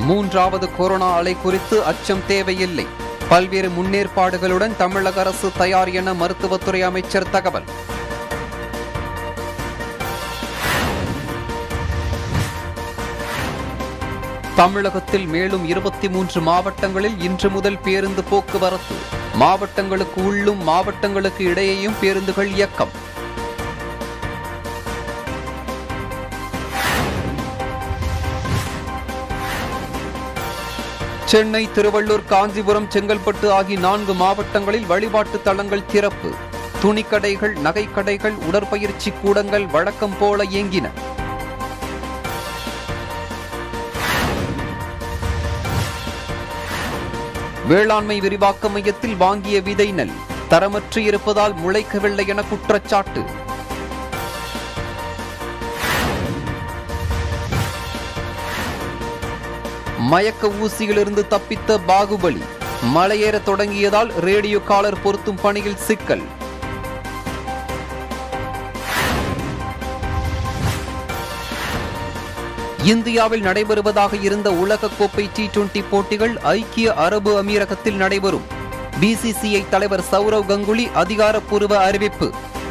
மூன்றாவது கொரோனா அலை குறித்து அச்சம் தேவையில்லை பல்வேறு முன்னேற்பாடுகளுடன் தமிழக அரசு தயார் என மருத்துவத்துறை அமைச்சர் தகவல் தமிழகத்தில் மேலும் இருபத்தி மூன்று மாவட்டங்களில் இன்று முதல் பேருந்து போக்குவரத்து மாவட்டங்களுக்கு உள்ளும் மாவட்டங்களுக்கு இடையேயும் பேருந்துகள் இயக்கம் சென்னை திருவள்ளூர் காஞ்சிபுரம் செங்கல்பட்டு ஆகிய நான்கு மாவட்டங்களில் வழிபாட்டு தலங்கள் திறப்பு துணிக்கடைகள் நகைக்கடைகள் உடற்பயிற்சி கூடங்கள் வழக்கம் போல இயங்கின வேளாண்மை விரிவாக்க மையத்தில் வாங்கிய விதை நெல் தரமற்று இருப்பதால் முளைக்கவில்லை என குற்றச்சாட்டு மயக்க ஊசியிலிருந்து தப்பித்த பாகுபலி மலையேற தொடங்கியதால் ரேடியோ காலர் பொருத்தும் பணியில் சிக்கல் இந்தியாவில் நடைபெறுவதாக இருந்த உலகக்கோப்பை டி டுவெண்டி போட்டிகள் ஐக்கிய அரபு அமீரகத்தில் நடைபெறும் பிசிசிஐ தலைவர் சௌரவ் கங்குலி அதிகாரப்பூர்வ அறிவிப்பு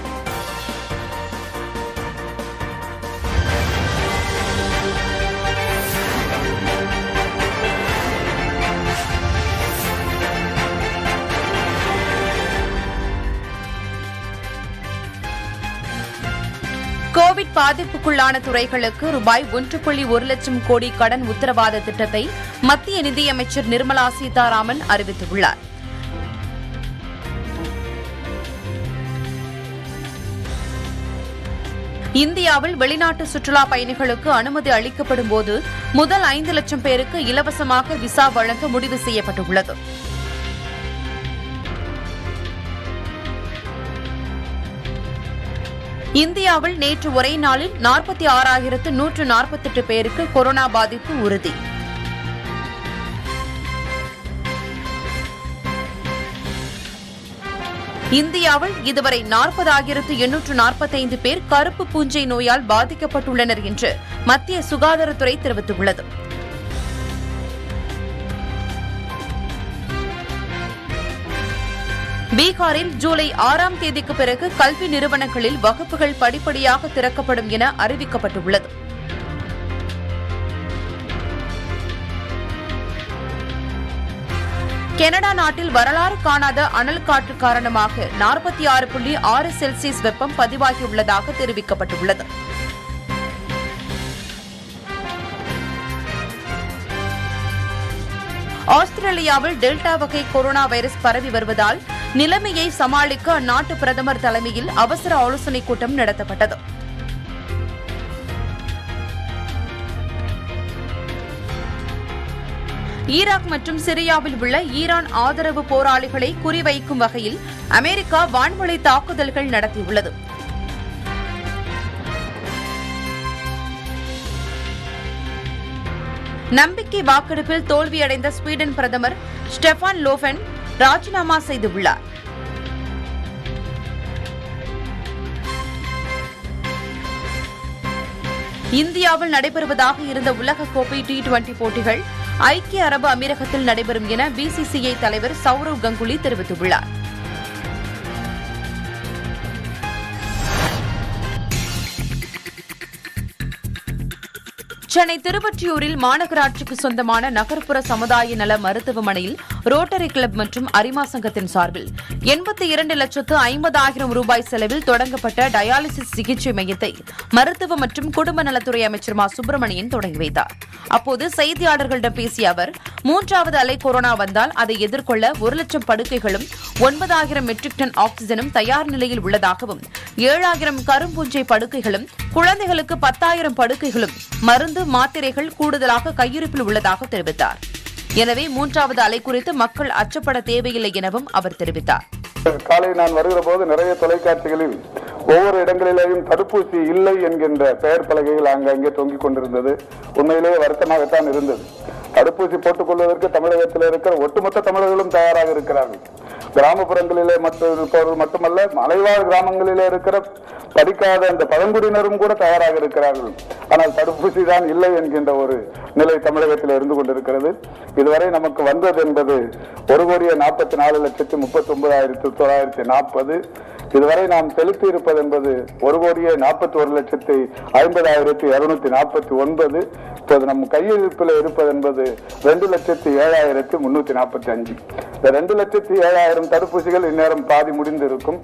கோவிட் பாதிப்புக்குள்ளான துறைகளுக்கு ரூபாய் ஒன்று புள்ளி ஒரு லட்சம் கோடி கடன் உத்தரவாத திட்டத்தை மத்திய நிதியமைச்சர் நிர்மலா சீதாராமன் அறிவித்துள்ளார் இந்தியாவில் வெளிநாட்டு சுற்றுலா பயணிகளுக்கு அனுமதி அளிக்கப்படும் போது முதல் ஐந்து லட்சம் பேருக்கு இலவசமாக விசா வழங்க முடிவு செய்யப்பட்டுள்ளது இந்தியாவில் நேற்று ஒரே நாளில் நாற்பத்தி ஆறாயிரத்து நூற்று நாற்பத்தெட்டு பேருக்கு கொரோனா பாதிப்பு உறுதி இந்தியாவில் இதுவரை நாற்பதாயிரத்து எண்ணூற்று நாற்பத்தைந்து பேர் கருப்பு பூஞ்சை நோயால் பாதிக்கப்பட்டுள்ளனர் என்று மத்திய சுகாதாரத்துறை தெரிவித்துள்ளது பீகாரில் ஜூலை ஆறாம் தேதிக்கு பிறகு கல்வி நிறுவனங்களில் வகுப்புகள் படிப்படியாக திறக்கப்படும் என அறிவிக்கப்பட்டுள்ளது கனடா நாட்டில் வரலாறு காணாத அனல் காற்று காரணமாக நாற்பத்தி ஆறு புள்ளி ஆறு செல்சியஸ் வெப்பம் பதிவாகியுள்ளதாக தெரிவிக்கப்பட்டுள்ளது ஆஸ்திரேலியாவில் டெல்டா வகை கொரோனா வைரஸ் பரவி வருவதால் நிலைமையை சமாளிக்க அந்நாட்டு பிரதமர் தலைமையில் அவசர ஆலோசனைக் கூட்டம் நடத்தப்பட்டது ஈராக் மற்றும் சிரியாவில் உள்ள ஈரான் ஆதரவு போராளிகளை குறிவைக்கும் வகையில் அமெரிக்கா வான்வழி தாக்குதல்கள் நடத்தியுள்ளது நம்பிக்கை வாக்கெடுப்பில் தோல்வியடைந்த ஸ்வீடன் பிரதமர் ஸ்டெஃபான் லோஃபென் ராஜினாமா செய்துள்ளார் இந்தியாவில் நடைபெறுவதாக இருந்த உலகக்கோப்பை டி டுவெண்டி போட்டிகள் ஐக்கிய அரபு அமீரகத்தில் நடைபெறும் என பிசிசிஐ தலைவர் சௌரவ் கங்குலி தெரிவித்துள்ளார் சென்னை திருவொற்றியூரில் மாநகராட்சிக்கு சொந்தமான நகர்ப்புற சமுதாய நல மருத்துவமனையில் ரோட்டரி கிளப் மற்றும் அரிமா சங்கத்தின் சார்பில் எண்பத்தி இரண்டு லட்சத்து ஐம்பதாயிரம் ரூபாய் செலவில் தொடங்கப்பட்ட டயாலிசிஸ் சிகிச்சை மையத்தை மருத்துவ மற்றும் குடும்ப நலத்துறை அமைச்சர் மா சுப்பிரமணியன் தொடங்கி வைத்தார் அப்போது செய்தியாளர்களிடம் பேசிய அவர் மூன்றாவது அலை கொரோனா வந்தால் அதை எதிர்கொள்ள ஒரு லட்சம் படுக்கைகளும் ஒன்பதாயிரம் மெட்ரிக் டன் ஆக்ஸிஜனும் தயார் நிலையில் உள்ளதாகவும் ஏழாயிரம் கரும்பூஞ்சை படுக்கைகளும் குழந்தைகளுக்கு பத்தாயிரம் படுக்கைகளும் மருந்து மாத்திரைகள் கூடுதலாக கையிருப்பில் உள்ளதாக தெரிவித்தார் எனவே மூன்றாவது அலை குறித்து மக்கள் அச்சப்பட தேவையில்லை எனவும் அவர் தெரிவித்தார் காலை நான் வருகிற போது நிறைய தொலைக்காட்சிகளில் ஒவ்வொரு இடங்களிலேயும் தடுப்பூசி இல்லை என்கின்ற பெயர் பலகைகள் அங்கங்கே தொங்கிக் கொண்டிருந்தது உண்மையிலேயே வருத்தமாகத்தான் இருந்தது தடுப்பூசி போட்டுக் கொள்வதற்கு தமிழகத்தில் இருக்கிற ஒட்டுமொத்த தமிழர்களும் தயாராக இருக்கிறார்கள் கிராமப்புறங்களிலே மட்டும் இருப்பவர்கள் மட்டுமல்ல மலைவாழ் கிராமங்களிலே இருக்கிற படிக்காத அந்த பழங்குடியினரும் கூட தயாராக இருக்கிறார்கள் ஆனால் தடுப்பூசி தான் இல்லை என்கின்ற ஒரு நிலை தமிழகத்தில் இருந்து கொண்டிருக்கிறது இதுவரை நமக்கு வந்தது என்பது ஒரு கோடியே நாற்பத்தி நாலு லட்சத்தி முப்பத்தி ஒன்பதாயிரத்தி தொள்ளாயிரத்தி நாற்பது இதுவரை நாம் செலுத்தி இருப்பது என்பது ஒரு கோடியே நாற்பத்தி ஒரு லட்சத்தி ஐம்பதாயிரத்தி இருநூத்தி நாற்பத்தி ஒன்பது இப்போது நம் கையிருப்பில் இருப்பது என்பது ரெண்டு லட்சத்தி ஏழாயிரத்தி முன்னூத்தி நாற்பத்தி அஞ்சு இந்த ரெண்டு லட்சத்தி ஏழாயிரம் தடுப்பூசிகள் இந்நேரம் பாதி முடிந்திருக்கும்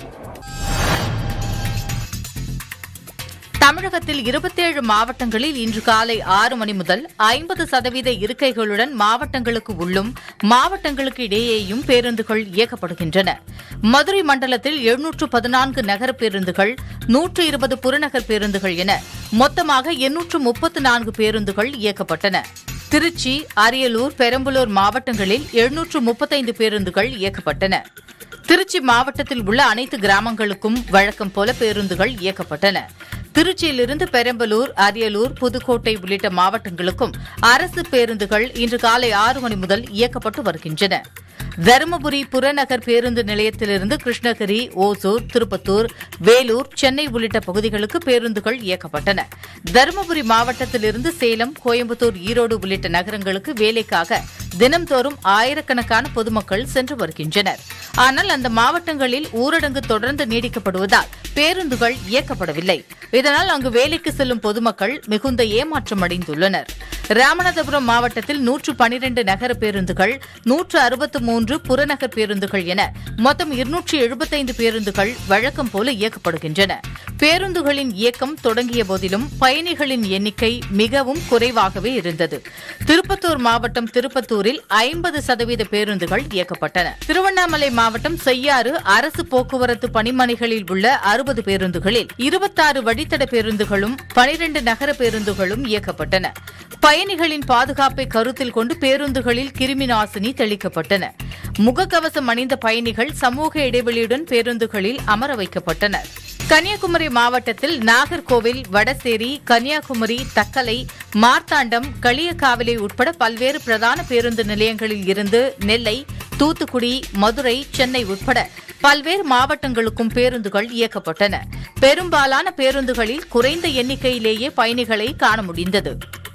தமிழகத்தில் இருபத்தேழு மாவட்டங்களில் இன்று காலை ஆறு மணி முதல் ஐம்பது சதவீத இருக்கைகளுடன் மாவட்டங்களுக்கு உள்ளும் மாவட்டங்களுக்கு இடையேயும் பேருந்துகள் இயக்கப்படுகின்றன மதுரை மண்டலத்தில் எழுநூற்று பதினான்கு நகர பேருந்துகள் நூற்று இருபது புறநகர் பேருந்துகள் என மொத்தமாக எண்ணூற்று முப்பத்து நான்கு பேருந்துகள் இயக்கப்பட்டன திருச்சி அரியலூர் பெரம்பலூர் மாவட்டங்களில் எழுநூற்று முப்பத்தைந்து பேருந்துகள் இயக்கப்பட்டன திருச்சி மாவட்டத்தில் உள்ள அனைத்து கிராமங்களுக்கும் வழக்கம் போல பேருந்துகள் இயக்கப்பட்டன திருச்சியிலிருந்து பெரம்பலூர் அரியலூர் புதுக்கோட்டை உள்ளிட்ட மாவட்டங்களுக்கும் அரசு பேருந்துகள் இன்று காலை ஆறு மணி முதல் இயக்கப்பட்டு வருகின்றன தருமபுரி புறநகர் பேருந்து நிலையத்திலிருந்து கிருஷ்ணகிரி ஓசூர் திருப்பத்தூர் வேலூர் சென்னை உள்ளிட்ட பகுதிகளுக்கு பேருந்துகள் இயக்கப்பட்டன தருமபுரி மாவட்டத்திலிருந்து சேலம் கோயம்புத்தூர் ஈரோடு உள்ளிட்ட நகரங்களுக்கு வேலைக்காக தினம்தோறும் ஆயிரக்கணக்கான பொதுமக்கள் சென்று வருகின்றனர் ஆனால் அந்த மாவட்டங்களில் ஊரடங்கு தொடர்ந்து நீடிக்கப்படுவதால் பேருந்துகள் இயக்கப்படவில்லை இதனால் அங்கு வேலைக்கு செல்லும் பொதுமக்கள் மிகுந்த ஏமாற்றம் அடைந்துள்ளனர் ராமநாதபுரம் மாவட்டத்தில் நூற்று பனிரண்டு நகர பேருந்துகள் நூற்று அறுபத்து மூன்று புறநகர் பேருந்துகள் என மொத்தம் இருநூற்று எழுபத்தைந்து பேருந்துகள் வழக்கம் போல இயக்கப்படுகின்றன பேருந்துகளின் இயக்கம் தொடங்கிய போதிலும் பயணிகளின் எண்ணிக்கை மிகவும் குறைவாகவே இருந்தது திருப்பத்தூர் மாவட்டம் திருப்பத்தூரில் ஐம்பது சதவீத பேருந்துகள் இயக்கப்பட்டன திருவண்ணாமலை மாவட்டம் செய்யாறு அரசு போக்குவரத்து பணிமனைகளில் உள்ள அறுபது பேருந்துகளில் இருபத்தாறு வழித்தட பேருந்துகளும் பனிரண்டு நகர பேருந்துகளும் இயக்கப்பட்டன பயணிகளின் பாதுகாப்பை கருத்தில் கொண்டு பேருந்துகளில் கிருமி நாசினி தெளிக்கப்பட்டன முகக்கவசம் அணிந்த பயணிகள் சமூக இடைவெளியுடன் பேருந்துகளில் அமர வைக்கப்பட்டனர் கன்னியாகுமரி மாவட்டத்தில் நாகர்கோவில் வடசேரி கன்னியாகுமரி தக்கலை மார்த்தாண்டம் களியக்காவிலை உட்பட பல்வேறு பிரதான பேருந்து நிலையங்களில் இருந்து நெல்லை தூத்துக்குடி மதுரை சென்னை உட்பட பல்வேறு மாவட்டங்களுக்கும் பேருந்துகள் இயக்கப்பட்டன பெரும்பாலான பேருந்துகளில் குறைந்த எண்ணிக்கையிலேயே பயணிகளை காண முடிந்தது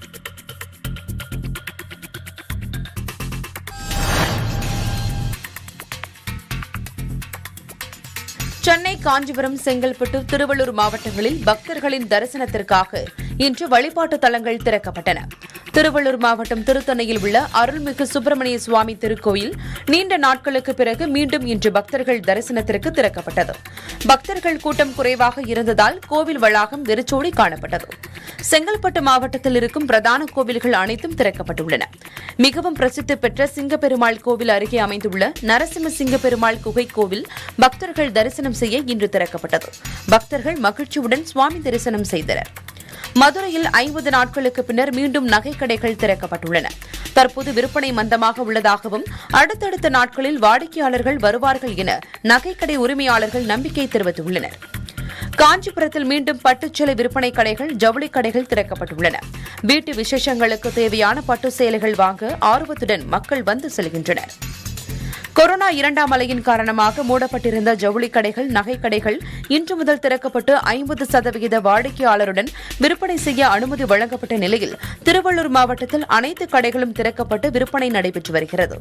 சென்னை காஞ்சிபுரம் செங்கல்பட்டு திருவள்ளூர் மாவட்டங்களில் பக்தர்களின் தரிசனத்திற்காக இன்று வழிபாட்டு தலங்கள் திறக்கப்பட்டன திருவள்ளூர் மாவட்டம் திருத்தணையில் உள்ள அருள்மிகு சுப்பிரமணிய சுவாமி திருக்கோயில் நீண்ட நாட்களுக்கு பிறகு மீண்டும் இன்று பக்தர்கள் தரிசனத்திற்கு திறக்கப்பட்டது பக்தர்கள் கூட்டம் குறைவாக இருந்ததால் கோவில் வளாகம் வெறிச்சோடி காணப்பட்டது செங்கல்பட்டு மாவட்டத்தில் இருக்கும் பிரதான கோவில்கள் அனைத்தும் திறக்கப்பட்டுள்ளன மிகவும் பிரசித்தி பெற்ற சிங்கப்பெருமாள் கோவில் அருகே அமைந்துள்ள நரசிம்ம சிங்கப்பெருமாள் குகை கோவில் பக்தர்கள் தரிசனம் செய்ய இன்று திறக்கப்பட்டது பக்தர்கள் மகிழ்ச்சியுடன் சுவாமி தரிசனம் செய்தனர் மதுரையில் ஐம்பது நாட்களுக்கு பின்னர் மீண்டும் நகைக்கடைகள் திறக்கப்பட்டுள்ளன தற்போது விற்பனை மந்தமாக உள்ளதாகவும் அடுத்தடுத்த நாட்களில் வாடிக்கையாளர்கள் வருவார்கள் என நகைக்கடை உரிமையாளர்கள் நம்பிக்கை தெரிவித்துள்ளனர் காஞ்சிபுரத்தில் மீண்டும் பட்டுச்சேலை விற்பனை கடைகள் ஜவுளி கடைகள் திறக்கப்பட்டுள்ளன வீட்டு விசேஷங்களுக்கு தேவையான பட்டு சேலைகள் வாங்க ஆர்வத்துடன் மக்கள் வந்து செல்கின்றனர் கொரோனா இரண்டாம் அலையின் காரணமாக மூடப்பட்டிருந்த ஜவுளி கடைகள் நகை கடைகள் இன்று முதல் திறக்கப்பட்டு ஐம்பது சதவிகித வாடிக்கையாளருடன் விற்பனை செய்ய அனுமதி வழங்கப்பட்ட நிலையில் திருவள்ளூர் மாவட்டத்தில் அனைத்து கடைகளும் திறக்கப்பட்டு விற்பனை நடைபெற்று வருகிறது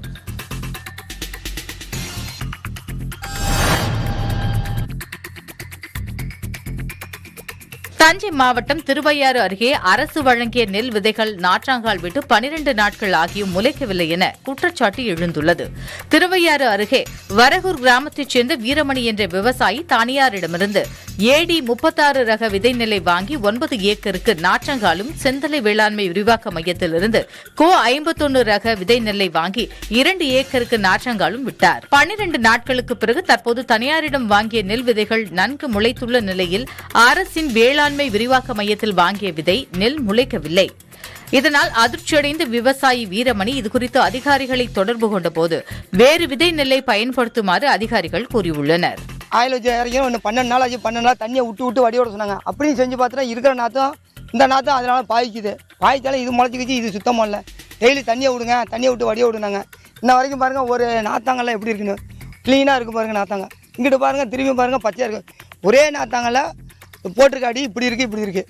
தஞ்சை மாவட்டம் திருவையாறு அருகே அரசு வழங்கிய நெல் விதைகள் நாற்றாங்கால் விட்டு பனிரண்டு நாட்கள் ஆகியும் முளைக்கவில்லை என குற்றச்சாட்டு எழுந்துள்ளது திருவையாறு அருகே வரகூர் கிராமத்தைச் சேர்ந்த வீரமணி என்ற விவசாயி தனியாரிடமிருந்து ஏடி முப்பத்தாறு ரக விதை நெல்லை வாங்கி ஒன்பது ஏக்கருக்கு நாற்றங்காலும் செந்தலை வேளாண்மை விரிவாக்க மையத்திலிருந்து கோ ஐம்பத்தொன்னு ரக விதை நெல்லை வாங்கி இரண்டு ஏக்கருக்கு நாற்றங்காலும் விட்டார் பன்னிரண்டு நாட்களுக்கு பிறகு தற்போது தனியாரிடம் வாங்கிய நெல் விதைகள் நன்கு முளைத்துள்ள நிலையில் அரசின் வேளாண்மை விரிவாக்க மையத்தில் வாங்கிய விதை நெல் முளைக்கவில்லை இதனால் அதிர்ச்சியடைந்த விவசாயி வீரமணி இதுகுறித்து அதிகாரிகளை தொடர்பு கொண்டபோது வேறு விதை நெல்லை பயன்படுத்துமாறு அதிகாரிகள் கூறியுள்ளனர் ஆயில் வச்சு இறக்கணும் ஒன்று பன்னெண்டு நாள் ஆச்சு பன்னெண்டு நாள் தண்ணியை விட்டு விட்டு வடியோட சொன்னாங்க அப்படியும் செஞ்சு பார்த்தா இருக்கிற நாற்றும் இந்த நாற்றும் அதனால பாய்க்குது பாய்ச்சாலும் இது முளைச்சிக்கிச்சு இது சுத்தமாக இல்லை டெய்லி தண்ணியை விடுங்க தண்ணியை விட்டு வடிய விடுனாங்க இன்ன வரைக்கும் பாருங்கள் ஒரு நாத்தாங்கல்லாம் எப்படி இருக்குன்னு க்ளீனாக இருக்கும் பாருங்க நாத்தாங்க இங்கிட்டு பாருங்க திரும்பி பாருங்க பச்சையாக இருக்கு ஒரே நாத்தாங்கல்ல போட்டிருக்க அடி இப்படி இருக்கு இப்படி இருக்கு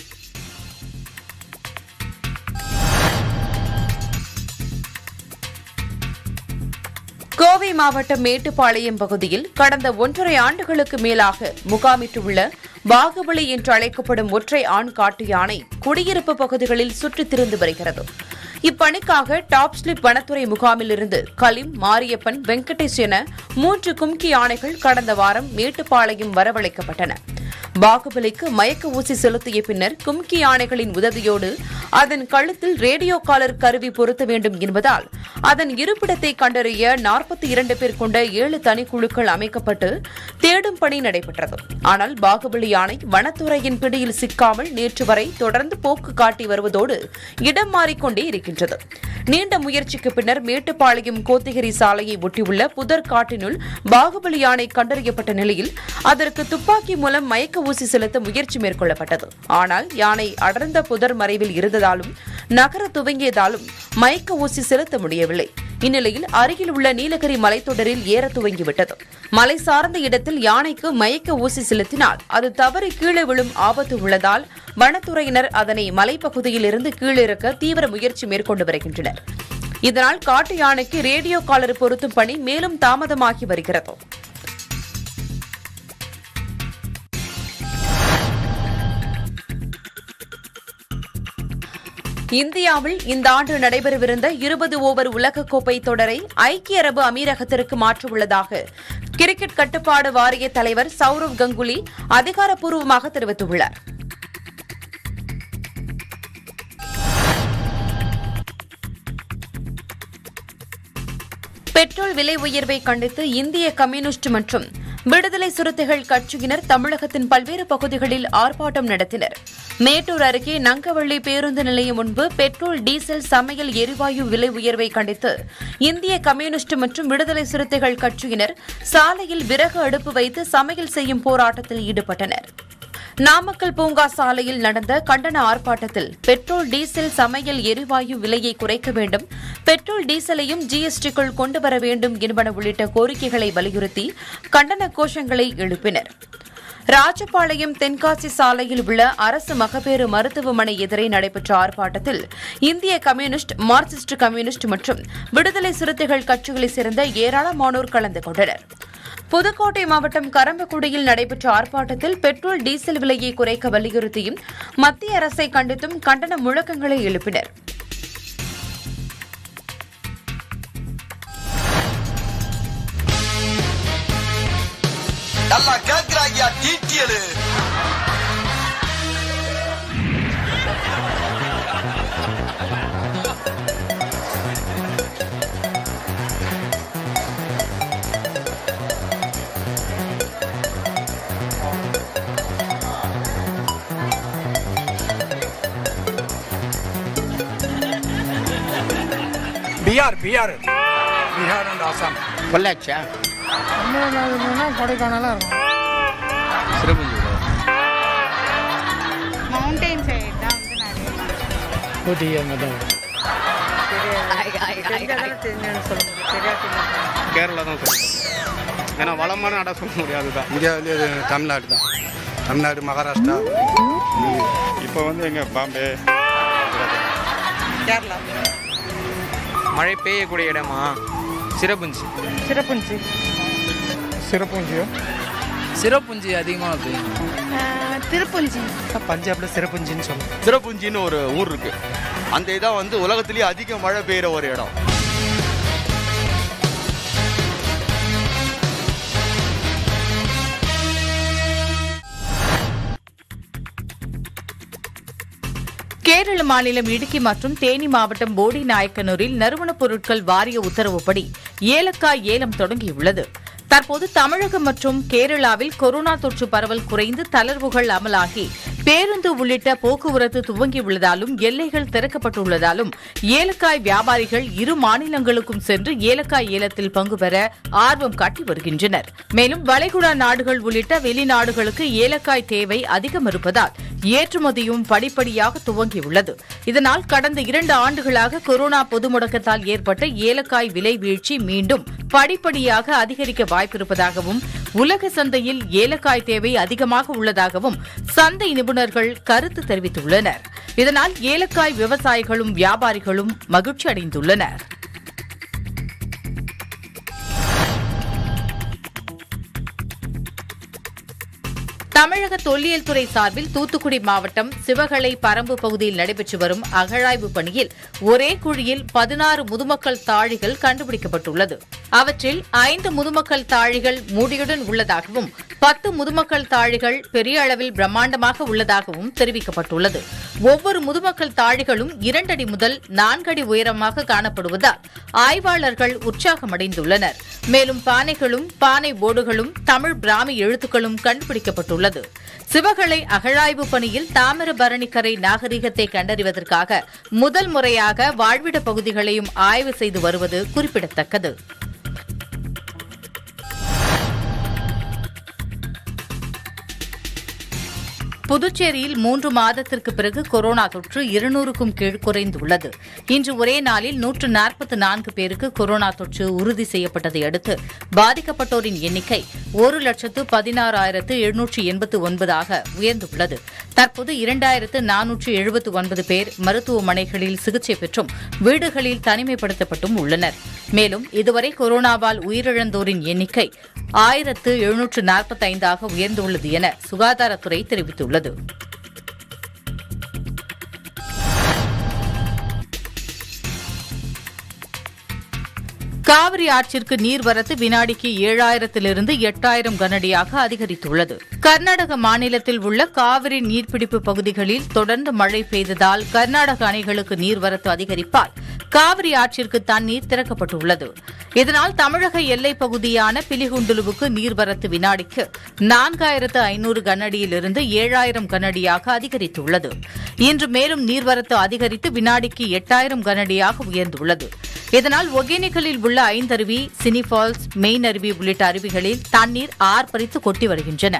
கோவை மாவட்டம் மேட்டுப்பாளையம் பகுதியில் கடந்த ஒன்றரை ஆண்டுகளுக்கு மேலாக முகாமிட்டுள்ள பாகுபலி என்று அழைக்கப்படும் ஒற்றை ஆண் காட்டு யானை குடியிருப்பு பகுதிகளில் சுற்றித் திரிந்து வருகிறது இப்பணிக்காக டாப் ஸ்லிப் வனத்துறை முகாமிலிருந்து கலிம் மாரியப்பன் வெங்கடேஷ் என மூன்று கும்கி யானைகள் கடந்த வாரம் மேட்டுப்பாளையம் வரவழைக்கப்பட்டன பாகுபலிக்கு மயக்க ஊசி செலுத்திய பின்னர் கும்கி யானைகளின் உதவியோடு அதன் கழுத்தில் ரேடியோ காலர் கருவி பொருத்த வேண்டும் என்பதால் அதன் இருப்பிடத்தை கண்டறிய நாற்பத்தி இரண்டு பேர் கொண்ட ஏழு தனிக்குழுக்கள் அமைக்கப்பட்டு தேடும் பணி நடைபெற்றது ஆனால் பாகுபலி யானை வனத்துறையின் பிடியில் சிக்காமல் நேற்று வரை தொடர்ந்து போக்கு காட்டி வருவதோடு இடம் மாறிக்கொண்டே இருக்கின்றது நீண்ட முயற்சிக்கு பின்னர் மேட்டுப்பாளையம் கோத்தகிரி சாலையை ஒட்டியுள்ள புதர் காட்டினுள் பாகுபலி யானை கண்டறியப்பட்ட நிலையில் அதற்கு துப்பாக்கி மூலம் மயக்க ஊசி செலுத்த முயற்சி மேற்கொள்ளப்பட்டது ஆனால் யானை அடர்ந்த புதர் மறைவில் இருந்ததாலும் நகர துவங்கியதாலும் மயக்க ஊசி செலுத்த முடியவில்லை இந்நிலையில் அருகில் உள்ள நீலகிரி மலைத்தொடரில் ஏற துவங்கிவிட்டது மலை சார்ந்த இடத்தில் யானைக்கு மயக்க ஊசி செலுத்தினால் அது தவறி கீழே விழும் ஆபத்து உள்ளதால் வனத்துறையினர் அதனை மலைப்பகுதியில் இருந்து கீழிறக்க தீவிர முயற்சி மேற்கொண்டு வருகின்றனர் இதனால் காட்டு யானைக்கு ரேடியோ காலர் பொருத்தும் பணி மேலும் தாமதமாகி வருகிறது இந்தியாவில் இந்த ஆண்டு நடைபெறவிருந்த இருபது ஓவர் உலகக்கோப்பை தொடரை ஐக்கிய அரபு அமீரகத்திற்கு மாற்றவுள்ளதாக கிரிக்கெட் கட்டுப்பாடு வாரிய தலைவர் சௌரவ் கங்குலி அதிகாரப்பூர்வமாக தெரிவித்துள்ளார் பெட்ரோல் விலை உயர்வை கண்டித்து இந்திய கம்யூனிஸ்ட் மற்றும் விடுதலை சிறுத்தைகள் கட்சியினர் தமிழகத்தின் பல்வேறு பகுதிகளில் ஆர்ப்பாட்டம் நடத்தினர் மேட்டூர் அருகே நங்கவள்ளி பேருந்து நிலையம் முன்பு பெட்ரோல் டீசல் சமையல் எரிவாயு விலை உயர்வை கண்டித்து இந்திய கம்யூனிஸ்ட் மற்றும் விடுதலை சிறுத்தைகள் கட்சியினர் சாலையில் விறகு அடுப்பு வைத்து சமையல் செய்யும் போராட்டத்தில் ஈடுபட்டனர் நாமக்கல் பூங்கா சாலையில் நடந்த கண்டன ஆர்ப்பாட்டத்தில் பெட்ரோல் டீசல் சமையல் எரிவாயு விலையை குறைக்க வேண்டும் பெட்ரோல் டீசலையும் ஜிஎஸ்டிக்குள் கொண்டு வர வேண்டும் என்பன உள்ளிட்ட கோரிக்கைகளை வலியுறுத்தி கண்டன கோஷங்களை எழுப்பினர் ராஜபாளையம் தென்காசி சாலையில் உள்ள அரசு மகப்பேறு மருத்துவமனை எதிரே நடைபெற்ற ஆர்ப்பாட்டத்தில் இந்திய கம்யூனிஸ்ட் மார்க்சிஸ்ட் கம்யூனிஸ்ட் மற்றும் விடுதலை சிறுத்தைகள் கட்சிகளைச் சேர்ந்த ஏராளமானோர் கலந்து கொண்டனர் புதுக்கோட்டை மாவட்டம் கரம்பக்குடியில் நடைபெற்ற ஆர்ப்பாட்டத்தில் பெட்ரோல் டீசல் விலையை குறைக்க வலியுறுத்தியும் மத்திய அரசை கண்டித்தும் கண்டன முழக்கங்களை எழுப்பினர் நல்லா கேக்குறாங்க டீட்டியலு பிஆர் பிஆர் பீகார் அண்ட் ஆசாம் பொள்ளாச்சா தமிழ்நாடுனா கொடைக்கானலாக இருக்கும் மவுண்டைன் சைடு தான் வந்து நிறைய ஊட்டி அங்கே தான் கேரளா தான் சொல்லுங்க ஏன்னா வளமான இடம் சொல்ல முடியாது தான் இந்தியாவிலே இது தமிழ்நாடு தான் தமிழ்நாடு மகாராஷ்டிரா இப்போ வந்து எங்க பாம்பே கேரளா மழை பெய்யக்கூடிய இடமா சிறப்புஞ்சி சிறப்புஞ்சி சிறப்புஞ்சியோ சிறப்புஞ்சி அதிகமாக பெய்யும் திருப்புஞ்சி பஞ்சாப்ல சிறப்புஞ்சின்னு சொல்லுவோம் சிறப்புஞ்சின்னு ஒரு ஊர் இருக்கு அந்த இடம் வந்து உலகத்திலேயே அதிக மழை பெய்யுற ஒரு இடம் கேரள மாநிலம் இடுக்கி மற்றும் தேனி மாவட்டம் போடி நாயக்கனூரில் நறுமணப் பொருட்கள் வாரிய உத்தரவுப்படி ஏலக்காய் ஏலம் தொடங்கியுள்ளது தற்போது தமிழகம் மற்றும் கேரளாவில் கொரோனா தொற்று பரவல் குறைந்து தளர்வுகள் அமலாகி பேருந்து உள்ளிட்ட போக்குவரத்து துவங்கியுள்ளதாலும் எல்லைகள் திறக்கப்பட்டுள்ளதாலும் ஏலக்காய் வியாபாரிகள் இரு மாநிலங்களுக்கும் சென்று ஏலக்காய் ஏலத்தில் பங்கு பெற ஆர்வம் காட்டி வருகின்றனர் மேலும் வளைகுடா நாடுகள் உள்ளிட்ட வெளிநாடுகளுக்கு ஏலக்காய் தேவை அதிகம் இருப்பதால் ஏற்றுமதியும் படிப்படியாக துவங்கியுள்ளது இதனால் கடந்த இரண்டு ஆண்டுகளாக கொரோனா பொது முடக்கத்தால் ஏற்பட்ட ஏலக்காய் விலை வீழ்ச்சி மீண்டும் படிப்படியாக அதிகரிக்க வாய்ப்பிருப்பதாகவும் உலக சந்தையில் ஏலக்காய் தேவை அதிகமாக உள்ளதாகவும் சந்தை நிபுணர்கள் கருத்து தெரிவித்துள்ளனர் இதனால் ஏலக்காய் விவசாயிகளும் வியாபாரிகளும் மகிழ்ச்சி அடைந்துள்ளனர் தமிழக தொல்லியல் துறை சார்பில் தூத்துக்குடி மாவட்டம் சிவகளை பரம்பு பகுதியில் நடைபெற்று வரும் அகழாய்வு பணியில் ஒரே குழியில் பதினாறு முதுமக்கள் தாழிகள் கண்டுபிடிக்கப்பட்டுள்ளது அவற்றில் ஐந்து முதுமக்கள் தாழிகள் மூடியுடன் உள்ளதாகவும் பத்து முதுமக்கள் தாழிகள் பெரிய அளவில் பிரம்மாண்டமாக உள்ளதாகவும் தெரிவிக்கப்பட்டுள்ளது ஒவ்வொரு முதுமக்கள் தாழிகளும் இரண்டடி முதல் நான்கடி உயரமாக காணப்படுவதால் ஆய்வாளர்கள் உற்சாகமடைந்துள்ளனர் மேலும் பானைகளும் பானை போர்டுகளும் தமிழ் பிராமி எழுத்துக்களும் கண்டுபிடிக்கப்பட்டுள்ளது சிவகளை அகழாய்வு பணியில் தாமிரபரணிக்கரை நாகரிகத்தை கண்டறிவதற்காக முதல் முறையாக வாழ்விட பகுதிகளையும் ஆய்வு செய்து வருவது குறிப்பிடத்தக்கது புதுச்சேரியில் மூன்று மாதத்திற்கு பிறகு கொரோனா தொற்று இருநூறுக்கும் கீழ் குறைந்துள்ளது இன்று ஒரே நாளில் நூற்று நாற்பத்தி நான்கு பேருக்கு கொரோனா தொற்று உறுதி செய்யப்பட்டதை அடுத்து பாதிக்கப்பட்டோரின் எண்ணிக்கை ஒரு லட்சத்து பதினாறாயிரத்து எழுநூற்று எண்பத்து ஒன்பதாக உயர்ந்துள்ளது தற்போது இரண்டாயிரத்து நானூற்று எழுபத்து ஒன்பது பேர் மருத்துவமனைகளில் சிகிச்சை பெற்றும் வீடுகளில் தனிமைப்படுத்தப்பட்டும் உள்ளனர் மேலும் இதுவரை கொரோனாவால் உயிரிழந்தோரின் எண்ணிக்கை ஆயிரத்து எழுநூற்று நாற்பத்தைந்தாக உயர்ந்துள்ளது என சுகாதாரத்துறை தெரிவித்துள்ளது காவிரி ஆற்றிற்கு நீர்வரத்து வினாடிக்கு ஏழாயிரத்திலிருந்து எட்டாயிரம் கனஅடியாக அதிகரித்துள்ளது கர்நாடக மாநிலத்தில் உள்ள காவிரி நீர்பிடிப்பு பகுதிகளில் தொடர்ந்து மழை பெய்ததால் கர்நாடக அணைகளுக்கு நீர்வரத்து அதிகரிப்பால் காவிரி ஆற்றிற்கு தண்ணீர் திறக்கப்பட்டுள்ளது இதனால் தமிழக எல்லைப் பகுதியான பிலிகுண்டுலுவுக்கு நீர்வரத்து வினாடிக்கு நான்காயிரத்து ஐநூறு கனஅடியிலிருந்து ஏழாயிரம் கனஅடியாக அதிகரித்துள்ளது இன்று மேலும் நீர்வரத்து அதிகரித்து வினாடிக்கு எட்டாயிரம் கனஅடியாக உயர்ந்துள்ளது இதனால் ஒகேனக்கலில் உள்ள ஐந்தருவி சினி ஃபால்ஸ் மெயின் அருவி உள்ளிட்ட அருவிகளில் தண்ணீர் ஆர்ப்பரித்து கொட்டி வருகின்றன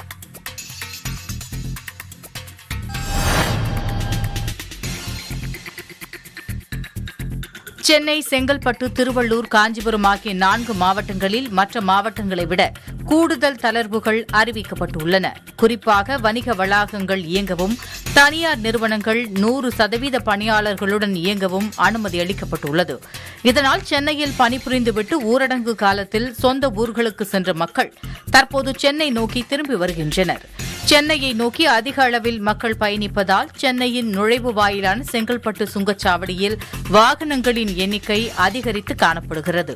சென்னை செங்கல்பட்டு திருவள்ளூர் காஞ்சிபுரம் ஆகிய நான்கு மாவட்டங்களில் மற்ற மாவட்டங்களை விட கூடுதல் தளர்வுகள் அறிவிக்கப்பட்டுள்ளன குறிப்பாக வணிக வளாகங்கள் இயங்கவும் தனியார் நிறுவனங்கள் நூறு சதவீத பணியாளர்களுடன் இயங்கவும் அனுமதி அளிக்கப்பட்டுள்ளது இதனால் சென்னையில் பணிபுரிந்துவிட்டு ஊரடங்கு காலத்தில் சொந்த ஊர்களுக்கு சென்ற மக்கள் தற்போது சென்னை நோக்கி திரும்பி வருகின்றனர் சென்னையை நோக்கி அதிக அளவில் மக்கள் பயணிப்பதால் சென்னையின் நுழைவு வாயிலான செங்கல்பட்டு சுங்கச்சாவடியில் வாகனங்களின் எண்ணிக்கை அதிகரித்து காணப்படுகிறது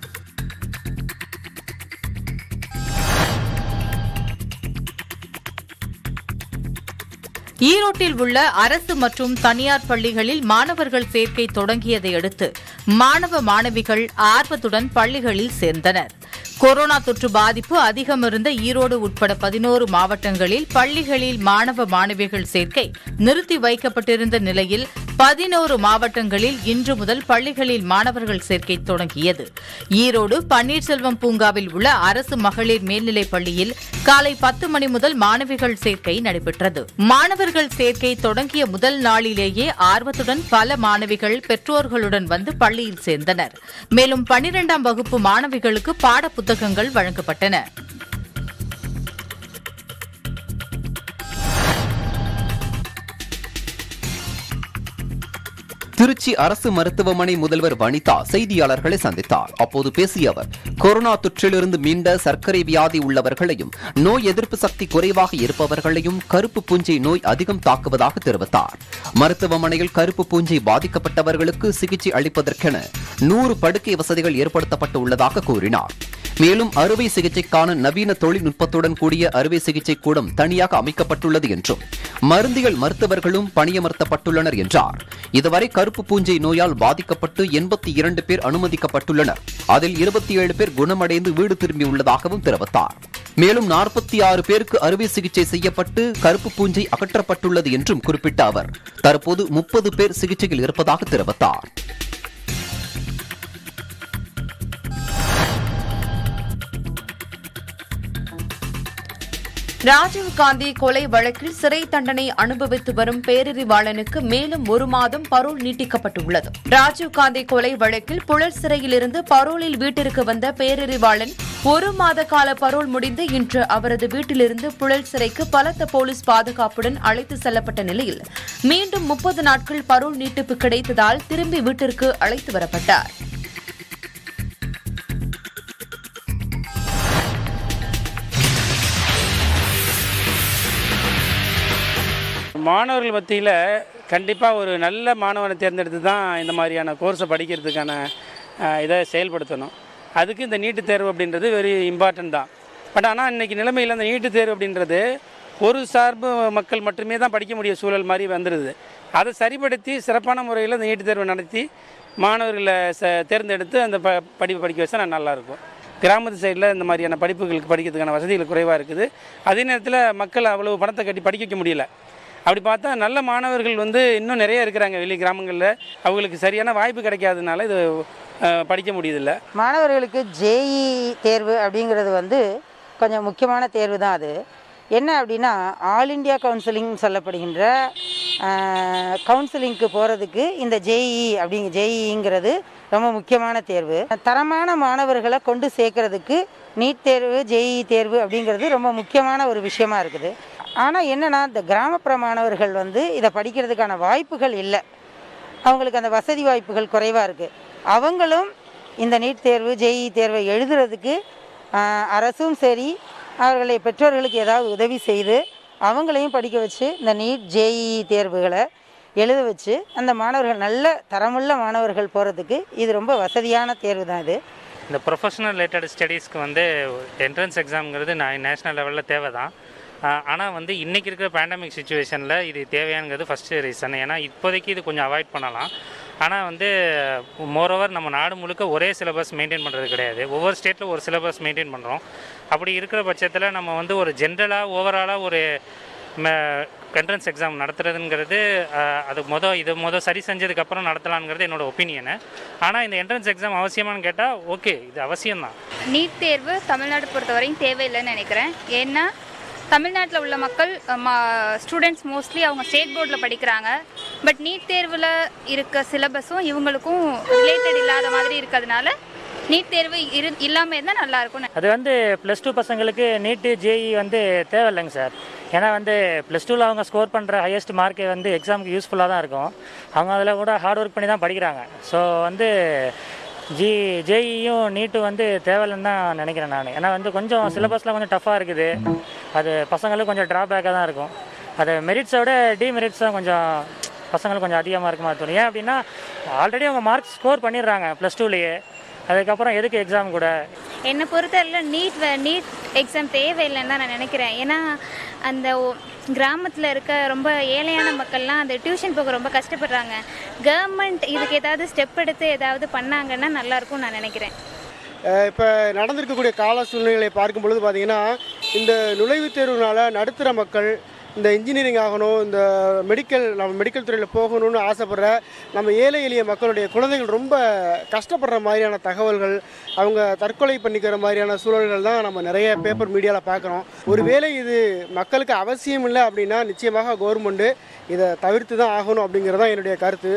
ஈரோட்டில் உள்ள அரசு மற்றும் தனியார் பள்ளிகளில் மாணவர்கள் சேர்க்கை தொடங்கியதை அடுத்து மாணவ மாணவிகள் ஆர்வத்துடன் பள்ளிகளில் சேர்ந்தனர் கொரோனா தொற்று பாதிப்பு அதிகம் இருந்த ஈரோடு உட்பட பதினோரு மாவட்டங்களில் பள்ளிகளில் மாணவ மாணவிகள் சேர்க்கை நிறுத்தி வைக்கப்பட்டிருந்த நிலையில் பதினோரு மாவட்டங்களில் இன்று முதல் பள்ளிகளில் மாணவர்கள் சேர்க்கை தொடங்கியது ஈரோடு பன்னீர்செல்வம் பூங்காவில் உள்ள அரசு மகளிர் மேல்நிலைப் பள்ளியில் காலை பத்து மணி முதல் மாணவிகள் சேர்க்கை நடைபெற்றது மாணவர்கள் சேர்க்கை தொடங்கிய முதல் நாளிலேயே ஆர்வத்துடன் பல மாணவிகள் பெற்றோர்களுடன் வந்து பள்ளியில் சேர்ந்தனர் மேலும் பனிரெண்டாம் வகுப்பு மாணவிகளுக்கு பாட புத்தகங்கள் வழங்கப்பட்டன திருச்சி அரசு மருத்துவமனை முதல்வர் வனிதா செய்தியாளர்களை சந்தித்தார் அப்போது பேசிய அவர் கொரோனா தொற்றிலிருந்து மீண்ட சர்க்கரை வியாதி உள்ளவர்களையும் நோய் எதிர்ப்பு சக்தி குறைவாக இருப்பவர்களையும் கருப்பு பூஞ்சை நோய் அதிகம் தாக்குவதாக தெரிவித்தார் மருத்துவமனையில் கருப்பு பூஞ்சை பாதிக்கப்பட்டவர்களுக்கு சிகிச்சை அளிப்பதற்கென நூறு படுக்கை வசதிகள் ஏற்படுத்தப்பட்டு உள்ளதாக கூறினார் மேலும் அறுவை சிகிச்சைக்கான நவீன தொழில்நுட்பத்துடன் கூடிய அறுவை சிகிச்சை கூடம் தனியாக அமைக்கப்பட்டுள்ளது என்றும் மருந்தியல் மருத்துவர்களும் பணியமர்த்தப்பட்டுள்ளனர் என்றார் இதுவரை கருப்பு பூஞ்சை நோயால் பாதிக்கப்பட்டு எண்பத்தி இரண்டு பேர் அனுமதிக்கப்பட்டுள்ளனர் அதில் இருபத்தி ஏழு பேர் குணமடைந்து வீடு திரும்பியுள்ளதாகவும் தெரிவித்தார் மேலும் நாற்பத்தி ஆறு பேருக்கு அறுவை சிகிச்சை செய்யப்பட்டு கருப்பு பூஞ்சை அகற்றப்பட்டுள்ளது என்றும் குறிப்பிட்ட அவர் தற்போது முப்பது பேர் சிகிச்சையில் இருப்பதாக தெரிவித்தார் ராஜீவ்காந்தி கொலை வழக்கில் சிறை தண்டனை அனுபவித்து வரும் பேரறிவாளனுக்கு மேலும் ஒரு மாதம் பரோல் நீட்டிக்கப்பட்டுள்ளது ராஜீவ்காந்தி கொலை வழக்கில் புழல் சிறையிலிருந்து பரோலில் வீட்டிற்கு வந்த பேரறிவாளன் ஒரு மாத கால பரோல் முடிந்து இன்று அவரது வீட்டிலிருந்து புழல் சிறைக்கு பலத்த போலீஸ் பாதுகாப்புடன் அழைத்து செல்லப்பட்ட நிலையில் மீண்டும் முப்பது நாட்கள் பரோல் நீட்டிப்பு கிடைத்ததால் திரும்பி வீட்டிற்கு அழைத்து வரப்பட்டார் மாணவர்கள் மத்தியில் கண்டிப்பாக ஒரு நல்ல மாணவனை தேர்ந்தெடுத்து தான் இந்த மாதிரியான கோர்ஸை படிக்கிறதுக்கான அஹ், இதை செயல்படுத்தணும் அதுக்கு இந்த நீட்டு தேர்வு அப்படின்றது வெரி இம்பார்ட்டன்ட் தான் பட் ஆனால் இன்றைக்கி நிலைமையில் அந்த நீட்டு தேர்வு அப்படின்றது ஒரு சார்பு மக்கள் மட்டுமே தான் படிக்க முடிய சூழல் மாதிரி வந்துடுது அதை சரிப்படுத்தி சிறப்பான முறையில் இந்த நீட்டு தேர்வு நடத்தி மாணவர்களை ச தேர்ந்தெடுத்து அந்த ப படிப்பு படிக்க வச்சா நான் நல்லாயிருக்கும் கிராமத்து சைடில் இந்த மாதிரியான படிப்புகளுக்கு படிக்கிறதுக்கான வசதிகள் குறைவாக இருக்குது அதே நேரத்தில் மக்கள் அவ்வளவு பணத்தை கட்டி படிக்க வைக்க முடியல அப்படி பார்த்தா நல்ல மாணவர்கள் வந்து இன்னும் நிறைய இருக்கிறாங்க வெளி கிராமங்களில் அவங்களுக்கு சரியான வாய்ப்பு கிடைக்காதனால இது அஹ், படிக்க முடியுதில்ல மாணவர்களுக்கு ஜேஇ தேர்வு அப்படிங்கிறது வந்து கொஞ்சம் முக்கியமான தேர்வு தான் அது என்ன அப்படின்னா ஆல் இண்டியா கவுன்சிலிங் சொல்லப்படுகின்ற கவுன்சிலிங்க்கு போகிறதுக்கு இந்த ஜேஇ அப்படிங்க ஜேஇங்கிறது ரொம்ப முக்கியமான தேர்வு தரமான மாணவர்களை கொண்டு சேர்க்கறதுக்கு நீட் தேர்வு ஜேஇ தேர்வு அப்படிங்கிறது ரொம்ப முக்கியமான ஒரு விஷயமா இருக்குது ஆனால் என்னென்னா இந்த கிராமப்புற மாணவர்கள் வந்து இதை படிக்கிறதுக்கான வாய்ப்புகள் இல்லை அவங்களுக்கு அந்த வசதி வாய்ப்புகள் குறைவாக இருக்குது அவங்களும் இந்த நீட் தேர்வு ஜேஇ தேர்வை எழுதுறதுக்கு ஆஹ், அரசும் சரி அவர்களை பெற்றோர்களுக்கு ஏதாவது உதவி செய்து அவங்களையும் படிக்க வச்சு இந்த நீட் ஜேஇ தேர்வுகளை எழுத வச்சு அந்த மாணவர்கள் நல்ல தரமுள்ள மாணவர்கள் போகிறதுக்கு இது ரொம்ப வசதியான தேர்வு தான் இது இந்த ப்ரொஃபஷனல் ரிலேட்டட் ஸ்டடீஸ்க்கு வந்து என்ட்ரன்ஸ் எக்ஸாம்ங்கிறது நான் நேஷ்னல் லெவலில் தேவை தான் ஆனால் வந்து இன்றைக்கி இருக்கிற பேண்டமிக் சுச்சுவேஷனில் இது தேவையானது ஃபஸ்ட்டு ரீசன் ஏன்னா இப்போதைக்கு இது கொஞ்சம் அவாய்ட் பண்ணலாம் ஆனால் வந்து மோரோவர் நம்ம நாடு முழுக்க ஒரே சிலபஸ் மெயின்டைன் பண்ணுறது கிடையாது ஒவ்வொரு ஸ்டேட்டில் ஒரு சிலபஸ் மெயின்டைன் பண்ணுறோம் அப்படி இருக்கிற பட்சத்தில் நம்ம வந்து ஒரு ஜென்ரலாக ஓவராலாக ஒரு என்ட்ரன்ஸ் எக்ஸாம் நடத்துறதுங்கிறது அஹ், அது மொதல் இது மொதல் சரி செஞ்சதுக்கப்புறம் நடத்தலாங்கிறது என்னோட ஒப்பீனியனு ஆனால் இந்த என்ட்ரன்ஸ் எக்ஸாம் அவசியமானு கேட்டால் ஓகே இது அவசியம்தான் நீட் தேர்வு தமிழ்நாடு பொறுத்தவரையும் தேவையில்லைன்னு நினைக்கிறேன் ஏன்னா தமிழ்நாட்டில் உள்ள மக்கள் ஸ்டூடெண்ட்ஸ் மோஸ்ட்லி அவங்க ஸ்டேட் போர்டில் படிக்கிறாங்க பட் நீட் தேர்வில் இருக்க சிலபஸும் இவங்களுக்கும் ரிலேட்டட் இல்லாத மாதிரி இருக்கிறதுனால நீட் தேர்வு இரு இல்லாமல் இருந்தால் நல்லாயிருக்கும் அது வந்து ப்ளஸ் டூ பசங்களுக்கு நீட்டு ஜேஇ வந்து தேவையில்லைங்க சார் ஏன்னா வந்து ப்ளஸ் டூவில் அவங்க ஸ்கோர் பண்ணுற ஹையஸ்ட் மார்க்கே வந்து எக்ஸாமுக்கு யூஸ்ஃபுல்லாக தான் இருக்கும் அவங்க அதில் கூட ஹார்ட் ஒர்க் பண்ணி தான் படிக்கிறாங்க ஸோ வந்து ஜி ஜேஇயும் நீட்டும் வந்து தேவையில்லைன்னு தான் நினைக்கிறேன் நான் ஏன்னா வந்து கொஞ்சம் சிலபஸில் கொஞ்சம் டஃப்பாக இருக்குது அது பசங்களுக்கு கொஞ்சம் ட்ராபேக்காக தான் இருக்கும் அது மெரிட்ஸை விட டிமெரிட்ஸ் தான் கொஞ்சம் பசங்களுக்கு கொஞ்சம் அதிகமாக இருக்குமா தோணும் ஏன் அப்படின்னா ஆல்ரெடி அவங்க மார்க் ஸ்கோர் பண்ணிடுறாங்க ப்ளஸ் டூலேயே அதுக்கப்புறம் எதுக்கு எக்ஸாம் கூட என்னை பொறுத்தவரையில் நீட் நீட் எக்ஸாம் தேவையில்லைன்னு தான் நான் நினைக்கிறேன் ஏன்னா அந்த கிராமத்தில் இருக்க ரொம்ப ஏழையான மக்கள்லாம் அந்த டியூஷன் போக ரொம்ப கஷ்டப்படுறாங்க கவர்மெண்ட் இதுக்கு ஏதாவது ஸ்டெப் எடுத்து ஏதாவது பண்ணாங்கன்னா நல்லாயிருக்கும் நான் நினைக்கிறேன் இப்போ நடந்திருக்கக்கூடிய கால சூழ்நிலைகளை பார்க்கும் பொழுது பார்த்தீங்கன்னா இந்த நுழைவுத் தேர்வுனால நடுத்தர மக்கள் இந்த இன்ஜினியரிங் ஆகணும் இந்த மெடிக்கல் நம்ம மெடிக்கல் துறையில் போகணும்னு ஆசைப்படுற நம்ம ஏழை எளிய மக்களுடைய குழந்தைகள் ரொம்ப கஷ்டப்படுற மாதிரியான தகவல்கள் அவங்க தற்கொலை பண்ணிக்கிற மாதிரியான சூழல்கள் தான் நம்ம நிறைய பேப்பர் மீடியாவில் பார்க்குறோம் ஒருவேளை இது மக்களுக்கு அவசியம் இல்லை அப்படின்னா நிச்சயமாக கவர்மெண்ட்டு இதை தவிர்த்து தான் ஆகணும் அப்படிங்கிறது தான் என்னுடைய கருத்து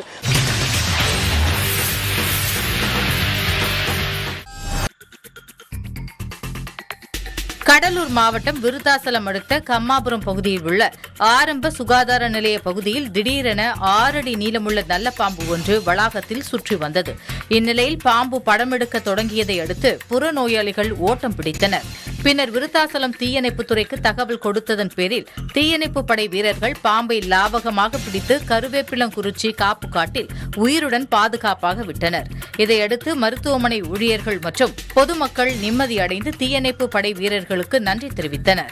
கடலூர் மாவட்டம் விருத்தாசலம் அடுத்த கம்மாபுரம் பகுதியில் உள்ள ஆரம்ப சுகாதார நிலைய பகுதியில் திடீரென ஆறடி நீளமுள்ள நல்ல பாம்பு ஒன்று வளாகத்தில் சுற்றி வந்தது இந்நிலையில் பாம்பு படமெடுக்க தொடங்கியதை அடுத்து புறநோயாளிகள் ஓட்டம் பிடித்தனர் பின்னர் விருத்தாசலம் தீயணைப்புத் துறைக்கு தகவல் கொடுத்ததன் பேரில் தீயணைப்பு படை வீரர்கள் பாம்பை லாவகமாக பிடித்து கருவேப்பிலங்குறிச்சி காப்பு காட்டில் உயிருடன் பாதுகாப்பாக விட்டனர் இதையடுத்து மருத்துவமனை ஊழியர்கள் மற்றும் பொதுமக்கள் நிம்மதியடைந்து தீயணைப்பு படை வீரர்களுக்கு நன்றி தெரிவித்தனர்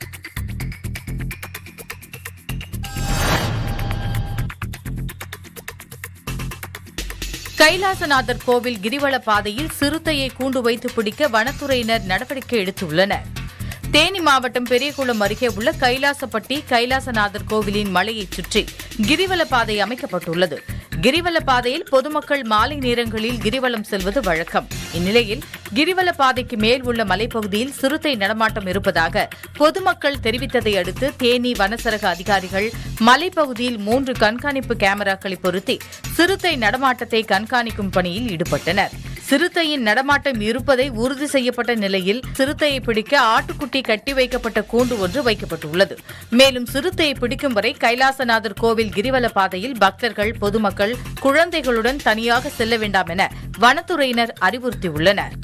கைலாசநாதர் கோவில் கிரிவல பாதையில் சிறுத்தையை கூண்டு வைத்து பிடிக்க வனத்துறையினர் நடவடிக்கை எடுத்துள்ளனர் தேனி மாவட்டம் பெரியகுளம் அருகே உள்ள கைலாசப்பட்டி கைலாசநாதர் கோவிலின் மலையைச் சுற்றி கிரிவல பாதை அமைக்கப்பட்டுள்ளது கிரிவல பாதையில் பொதுமக்கள் மாலை நேரங்களில் கிரிவலம் செல்வது வழக்கம் இந்நிலையில் கிரிவல பாதைக்கு மேல் உள்ள மலைப்பகுதியில் சிறுத்தை நடமாட்டம் இருப்பதாக பொதுமக்கள் தெரிவித்ததை அடுத்து தேனி வனசரக அதிகாரிகள் மலைப்பகுதியில் மூன்று கண்காணிப்பு கேமராக்களை பொருத்தி சிறுத்தை நடமாட்டத்தை கண்காணிக்கும் பணியில் ஈடுபட்டனர் சிறுத்தையின் நடமாட்டம் இருப்பதை உறுதி செய்யப்பட்ட நிலையில் சிறுத்தையை பிடிக்க ஆட்டுக்குட்டி கட்டி வைக்கப்பட்ட கூண்டு ஒன்று வைக்கப்பட்டுள்ளது மேலும் சிறுத்தையை பிடிக்கும் வரை கைலாசநாதர் கோவில் கிரிவல பாதையில் பக்தர்கள் பொதுமக்கள் குழந்தைகளுடன் தனியாக செல்ல வேண்டாம் என வனத்துறையினர் அறிவுறுத்தியுள்ளனர்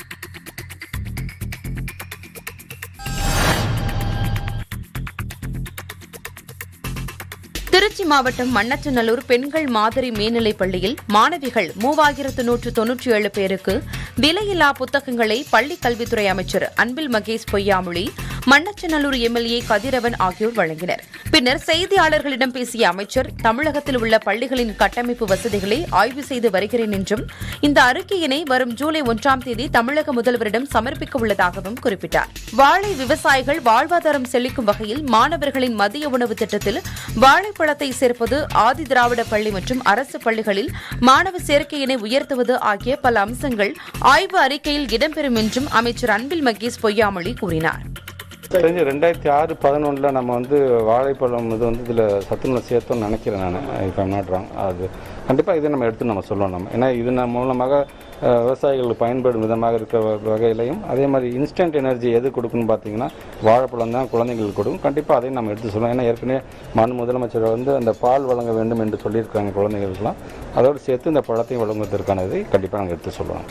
திருச்சி மாவட்டம் மண்ணச்சநல்லூர் பெண்கள் மாதிரி மேல்நிலைப் பள்ளியில் மாணவிகள் மூவாயிரத்து நூற்று தொன்னூற்றி ஏழு பேருக்கு விலையில்லா புத்தகங்களை பள்ளிக் கல்வித்துறை அமைச்சர் அன்பில் மகேஷ் பொய்யாமொழி மண்ணச்சநல்லூர் எம்எல்ஏ கதிரவன் ஆகியோர் வழங்கினர் பின்னர் செய்தியாளர்களிடம் பேசிய அமைச்சர் தமிழகத்தில் உள்ள பள்ளிகளின் கட்டமைப்பு வசதிகளை ஆய்வு செய்து வருகிறேன் என்றும் இந்த அறிக்கையினை வரும் ஜூலை ஒன்றாம் தேதி தமிழக முதல்வரிடம் சமர்ப்பிக்க உள்ளதாகவும் குறிப்பிட்டார் வாழை விவசாயிகள் வாழ்வாதாரம் செழிக்கும் வகையில் மாணவர்களின் மதிய உணவு திட்டத்தில் வாழைப்பழத்தை சேர்ப்பது ஆதி திராவிட பள்ளி மற்றும் அரசு பள்ளிகளில் மாணவ சேர்க்கையினை உயர்த்துவது ஆகிய பல அம்சங்கள் ஆய்வு அறிக்கையில் இடம்பெறும் என்றும் அமைச்சர் அன்பில் மகேஷ் பொய்யாமொழி கூறினார் தெரிஞ்சு ரெண்டாயிரத்தி ஆறு பதினொன்றில் நம்ம வந்து வாழைப்பழம் இது வந்து இதில் சத்துணவு சேர்த்தோம்னு நினைக்கிறேன் நான் இப்போ நாட் ராங் அது கண்டிப்பாக இதை நம்ம எடுத்து நம்ம சொல்லணும் நம்ம ஏன்னா இதன் மூலமாக அஹ், விவசாயிகளுக்கு பயன்படும் விதமாக இருக்கிற வ- வகையிலையும் அதே மாதிரி இன்ஸ்டன்ட் எனர்ஜி எது கொடுக்குன்னு பார்த்தீங்கன்னா வாழைப்பழம் தான் குழந்தைங்களுக்கு கொடுக்கும் கண்டிப்பாக அதையும் நம்ம எடுத்து சொல்லலாம் ஏன்னா ஏற்கனவே மாநில முதலமைச்சர் வந்து அந்த பால் வழங்க வேண்டும் என்று சொல்லியிருக்காங்க குழந்தைகளுக்கெல்லாம் அதோடு சேர்த்து இந்த பழத்தையும் வழங்குவதற்கானதை கண்டிப்பாக நாங்கள் எடுத்து சொல்லுவோம்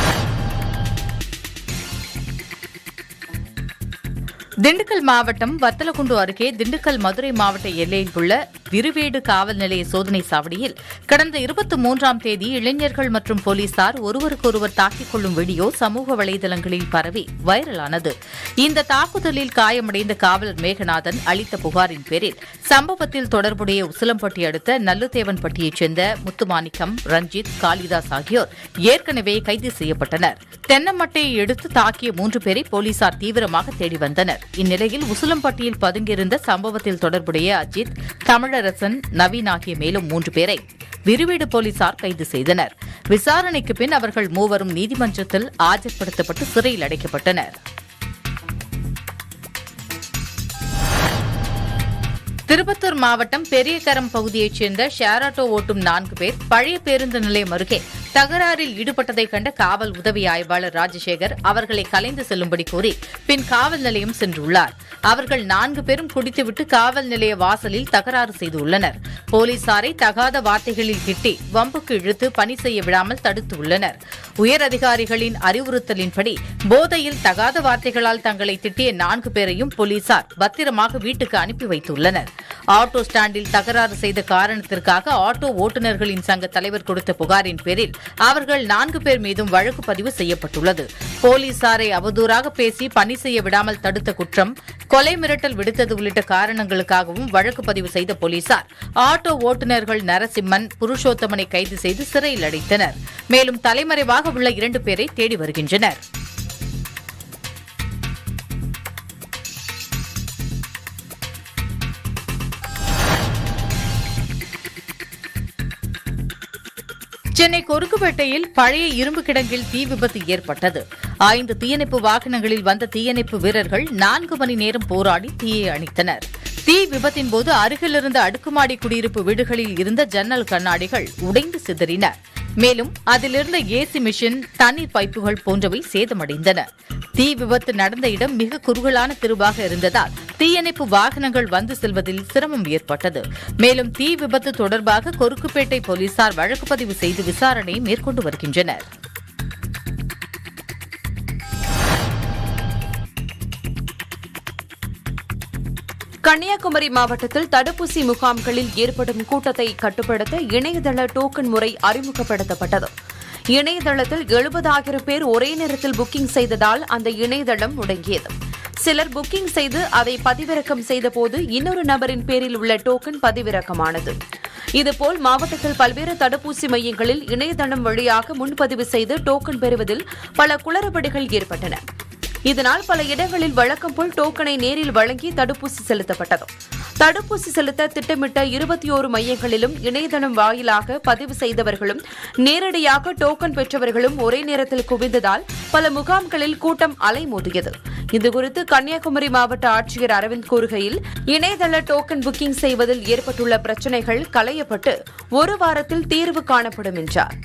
திண்டுக்கல் மாவட்டம் வத்தலகுண்டு அருகே திண்டுக்கல் மதுரை மாவட்ட எல்லையில் உள்ள விருவேடு காவல் நிலைய சோதனை சாவடியில் கடந்த இருபத்தி மூன்றாம் தேதி இளைஞர்கள் மற்றும் போலீசார் ஒருவருக்கொருவர் தாக்கிக் கொள்ளும் வீடியோ சமூக வலைதளங்களில் பரவி வைரலானது இந்த தாக்குதலில் காயமடைந்த காவலர் மேகநாதன் அளித்த புகாரின் பேரில் சம்பவத்தில் தொடர்புடைய உசிலம்பட்டி அடுத்த நல்லுதேவன்பட்டியைச் சேர்ந்த முத்துமாணிக்கம் ரஞ்சித் காளிதாஸ் ஆகியோர் ஏற்கனவே கைது செய்யப்பட்டனர் தென்னமட்டையை எடுத்து தாக்கிய மூன்று பேரை போலீசார் தீவிரமாக தேடி வந்தனர் இந்நிலையில் உசிலம்பட்டியில் பதுங்கியிருந்த சம்பவத்தில் தொடர்புடைய அஜித் தமிழரசன் நவீன் ஆகிய மேலும் மூன்று பேரை விருவீடு போலீசார் கைது செய்தனர் விசாரணைக்கு பின் அவர்கள் மூவரும் நீதிமன்றத்தில் ஆஜர்படுத்தப்பட்டு சிறையில் அடைக்கப்பட்டனர் திருப்பத்தூர் மாவட்டம் பெரியகரம் பகுதியைச் சேர்ந்த ஷேர் ஆட்டோ ஓட்டும் நான்கு பேர் பழைய பேருந்து நிலையம் அருகே தகராறில் ஈடுபட்டதைக் கண்ட காவல் உதவி ஆய்வாளர் ராஜசேகர் அவர்களை கலைந்து செல்லும்படி கூறி பின் காவல் நிலையம் சென்றுள்ளார் அவர்கள் நான்கு பேரும் குடித்துவிட்டு காவல் நிலைய வாசலில் தகராறு செய்துள்ளனர் போலீசாரை தகாத வார்த்தைகளில் திட்டி வம்புக்கு இழுத்து பணி செய்ய விடாமல் தடுத்து உள்ளனர் உயர் அதிகாரிகளின் அறிவுறுத்தலின்படி போதையில் தகாத வார்த்தைகளால் தங்களை திட்டிய நான்கு பேரையும் போலீசார் பத்திரமாக வீட்டுக்கு அனுப்பி வைத்துள்ளனர் ஆட்டோ ஸ்டாண்டில் தகராறு செய்த காரணத்திற்காக ஆட்டோ ஓட்டுநர்களின் சங்க தலைவர் கொடுத்த புகாரின் பேரில் அவர்கள் நான்கு பேர் மீதும் வழக்கு பதிவு செய்யப்பட்டுள்ளது போலீசாரை அவதூறாக பேசி பணி செய்ய விடாமல் தடுத்த குற்றம் கொலை மிரட்டல் விடுத்தது உள்ளிட்ட காரணங்களுக்காகவும் வழக்கு பதிவு செய்த போலீசார் ஆட்டோ ஓட்டுநர்கள் நரசிம்மன் புருஷோத்தமனை கைது செய்து சிறையில் அடைத்தனர் மேலும் தலைமறைவாக உள்ள இரண்டு பேரை தேடி வருகின்றனர் சென்னை கொருக்குப்பேட்டையில் பழைய இரும்பு கிடங்கில் தீ விபத்து ஏற்பட்டது ஐந்து தீயணைப்பு வாகனங்களில் வந்த தீயணைப்பு வீரர்கள் நான்கு மணி நேரம் போராடி தீயை அணைத்தனர் தீ விபத்தின் போது அருகிலிருந்த அடுக்குமாடி குடியிருப்பு வீடுகளில் இருந்த ஜன்னல் கண்ணாடிகள் உடைந்து சிதறின மேலும் அதிலிருந்த ஏசி மிஷின் தண்ணீர் பைப்புகள் போன்றவை சேதமடைந்தன தீ விபத்து நடந்த இடம் மிக குறுகலான தெருவாக இருந்ததால் தீயணைப்பு வாகனங்கள் வந்து செல்வதில் சிரமம் ஏற்பட்டது மேலும் தீ விபத்து தொடர்பாக கொருக்குப்பேட்டை போலீசார் வழக்கு பதிவு செய்து விசாரணை மேற்கொண்டு வருகின்றனர் கன்னியாகுமரி மாவட்டத்தில் தடுப்பூசி முகாம்களில் ஏற்படும் கூட்டத்தை கட்டுப்படுத்த இணையதள டோக்கன் முறை அறிமுகப்படுத்தப்பட்டது இணையதளத்தில் எழுபதாயிரம் பேர் ஒரே நேரத்தில் புக்கிங் செய்ததால் அந்த இணையதளம் முடங்கியது சிலர் புக்கிங் செய்து அதை பதிவிறக்கம் செய்தபோது இன்னொரு நபரின் பேரில் உள்ள டோக்கன் பதிவிறக்கமானது இதுபோல் மாவட்டத்தில் பல்வேறு தடுப்பூசி மையங்களில் இணையதளம் வழியாக முன்பதிவு செய்து டோக்கன் பெறுவதில் பல குளறுபடிகள் ஏற்பட்டன இதனால் பல இடங்களில் வழக்கம் போல் டோக்கனை நேரில் வழங்கி தடுப்பூசி செலுத்தப்பட்டது தடுப்பூசி செலுத்த திட்டமிட்ட இருபத்தி ஓரு மையங்களிலும் இணையதளம் வாயிலாக பதிவு செய்தவர்களும் நேரடியாக டோக்கன் பெற்றவர்களும் ஒரே நேரத்தில் குவிந்ததால் பல முகாம்களில் கூட்டம் அலைமோதியது இதுகுறித்து கன்னியாகுமரி மாவட்ட ஆட்சியர் அரவிந்த் கூறுகையில் இணையதள டோக்கன் புக்கிங் செய்வதில் ஏற்பட்டுள்ள பிரச்சினைகள் களையப்பட்டு ஒரு வாரத்தில் தீர்வு காணப்படும் என்றார்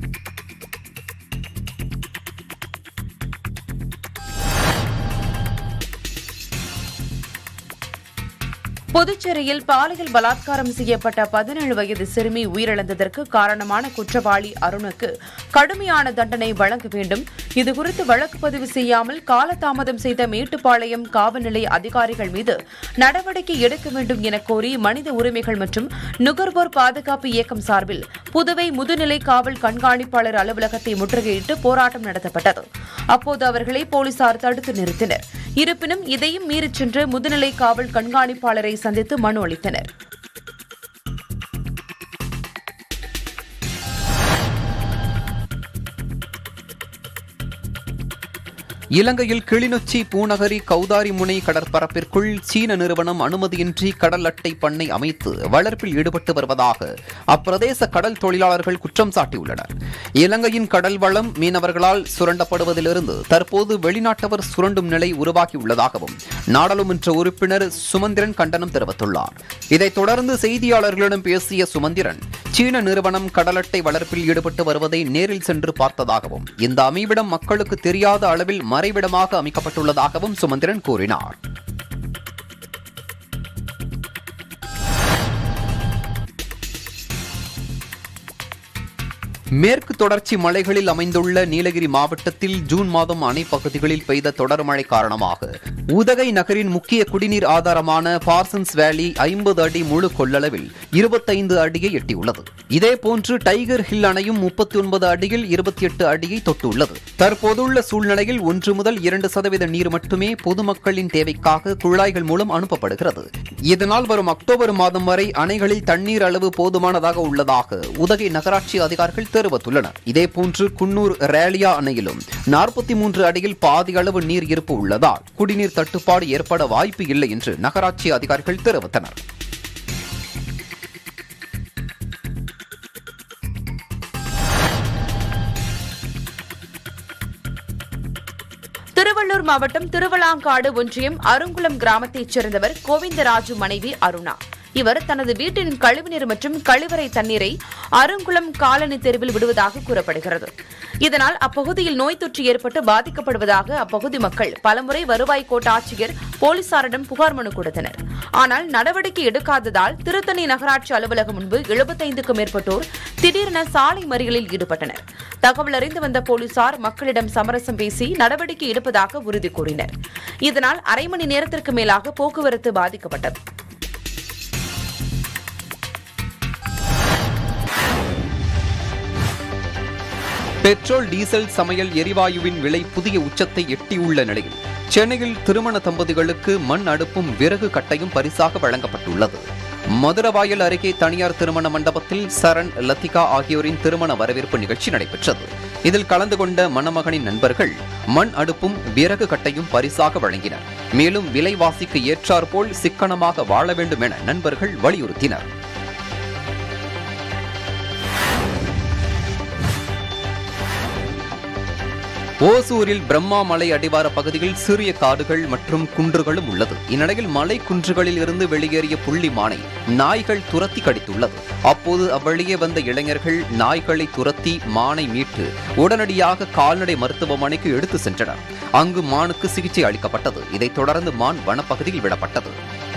புதுச்சேரியில் பாலியல் பலாத்காரம் செய்யப்பட்ட பதினேழு வயது சிறுமி உயிரிழந்ததற்கு காரணமான குற்றவாளி அருணுக்கு கடுமையான தண்டனை வழங்க வேண்டும் இதுகுறித்து வழக்கு பதிவு செய்யாமல் காலதாமதம் செய்த மேட்டுப்பாளையம் காவல் நிலைய அதிகாரிகள் மீது நடவடிக்கை எடுக்க வேண்டும் என கோரி மனித உரிமைகள் மற்றும் நுகர்வோர் பாதுகாப்பு இயக்கம் சார்பில் புதுவை முதுநிலை காவல் கண்காணிப்பாளர் அலுவலகத்தை முற்றுகையிட்டு போராட்டம் நடத்தப்பட்டது அப்போது அவர்களை போலீசார் தடுத்து நிறுத்தினர் இருப்பினும் இதையும் மீறிச் சென்று முதுநிலை காவல் கண்காணிப்பாளரை சந்தித்து மனு அளித்தனர் இலங்கையில் கிளிநொச்சி பூநகரி கௌதாரி முனை கடற்பரப்பிற்குள் சீன நிறுவனம் அனுமதியின்றி கடல் அட்டை பண்ணை அமைத்து வளர்ப்பில் ஈடுபட்டு வருவதாக அப்பிரதேச கடல் தொழிலாளர்கள் குற்றம் சாட்டியுள்ளனர் இலங்கையின் கடல் வளம் மீனவர்களால் சுரண்டப்படுவதிலிருந்து தற்போது வெளிநாட்டவர் சுரண்டும் நிலை உருவாகியுள்ளதாகவும் நாடாளுமன்ற உறுப்பினர் சுமந்திரன் கண்டனம் தெரிவித்துள்ளார் இதைத் தொடர்ந்து செய்தியாளர்களிடம் பேசிய சுமந்திரன் சீன நிறுவனம் கடல் அட்டை வளர்ப்பில் ஈடுபட்டு வருவதை நேரில் சென்று பார்த்ததாகவும் இந்த அமைவிடம் மக்களுக்கு தெரியாத அளவில் மறைவிடமாக அமைக்கப்பட்டுள்ளதாகவும் சுமந்திரன் கூறினார் மேற்கு தொடர்ச்சி மலைகளில் அமைந்துள்ள நீலகிரி மாவட்டத்தில் ஜூன் மாதம் அணை பகுதிகளில் பெய்த தொடர் மழை காரணமாக உதகை நகரின் முக்கிய குடிநீர் ஆதாரமான பார்சன்ஸ் வேலி ஐம்பது அடி முழு கொள்ளளவில் இருபத்தைந்து அடியை எட்டியுள்ளது இதேபோன்று டைகர் ஹில் அணையும் முப்பத்தி ஒன்பது அடியில் இருபத்தி எட்டு அடியை தொட்டுள்ளது தற்போதுள்ள சூழ்நிலையில் ஒன்று முதல் இரண்டு சதவீத நீர் மட்டுமே பொதுமக்களின் தேவைக்காக குழாய்கள் மூலம் அனுப்பப்படுகிறது இதனால் வரும் அக்டோபர் மாதம் வரை அணைகளில் தண்ணீர் அளவு போதுமானதாக உள்ளதாக உதகை நகராட்சி அதிகாரிகள் தெரிவித்துள்ளனர் இதேபோன்று குன்னூர் ரேலியா அணையிலும் நாற்பத்தி மூன்று அடியில் பாதி அளவு நீர் இருப்பு உள்ளதால் குடிநீர் தட்டுப்பாடு ஏற்பட வாய்ப்பு இல்லை என்று நகராட்சி அதிகாரிகள் தெரிவித்தனர் திருவள்ளூர் மாவட்டம் திருவளாங்காடு ஒன்றியம் அருங்குளம் கிராமத்தைச் சேர்ந்தவர் கோவிந்தராஜு மனைவி அருணா இவர் தனது வீட்டின் கழிவுநீர் மற்றும் கழிவறை தண்ணீரை அருங்குளம் காலனி தெருவில் விடுவதாக கூறப்படுகிறது இதனால் அப்பகுதியில் நோய் தொற்று ஏற்பட்டு பாதிக்கப்படுவதாக அப்பகுதி மக்கள் பலமுறை வருவாய் கோட்ட ஆட்சியர் போலீசாரிடம் புகார் மனு கொடுத்தனர் ஆனால் நடவடிக்கை எடுக்காததால் திருத்தணி நகராட்சி அலுவலகம் முன்பு எழுபத்தைந்துக்கும் மேற்பட்டோர் திடீரென சாலை மறியலில் ஈடுபட்டனர் தகவல் அறிந்து வந்த போலீசார் மக்களிடம் சமரசம் பேசி நடவடிக்கை எடுப்பதாக உறுதி கூறினர் இதனால் அரை மணி நேரத்திற்கு மேலாக போக்குவரத்து பாதிக்கப்பட்டது பெட்ரோல் டீசல் சமையல் எரிவாயுவின் விலை புதிய உச்சத்தை எட்டியுள்ள நிலையில் சென்னையில் திருமண தம்பதிகளுக்கு மண் அடுப்பும் விறகு கட்டையும் பரிசாக வழங்கப்பட்டுள்ளது மதுரவாயல் அருகே தனியார் திருமண மண்டபத்தில் சரண் லத்திகா ஆகியோரின் திருமண வரவேற்பு நிகழ்ச்சி நடைபெற்றது இதில் கலந்து கொண்ட மணமகனின் நண்பர்கள் மண் அடுப்பும் விறகு கட்டையும் பரிசாக வழங்கினர் மேலும் விலைவாசிக்கு ஏற்றாற்போல் சிக்கனமாக வாழ வேண்டும் என நண்பர்கள் வலியுறுத்தினர் ஓசூரில் பிரம்மா மலை அடிவார பகுதியில் சிறிய காடுகள் மற்றும் குன்றுகளும் உள்ளது இந்நிலையில் மலை குன்றுகளில் இருந்து வெளியேறிய புள்ளி மானை நாய்கள் துரத்தி கடித்துள்ளது அப்போது அவ்வழியே வந்த இளைஞர்கள் நாய்களை துரத்தி மானை மீட்டு உடனடியாக கால்நடை மருத்துவமனைக்கு எடுத்து சென்றனர் அங்கு மானுக்கு சிகிச்சை அளிக்கப்பட்டது இதைத் தொடர்ந்து மான் வனப்பகுதியில் விடப்பட்டது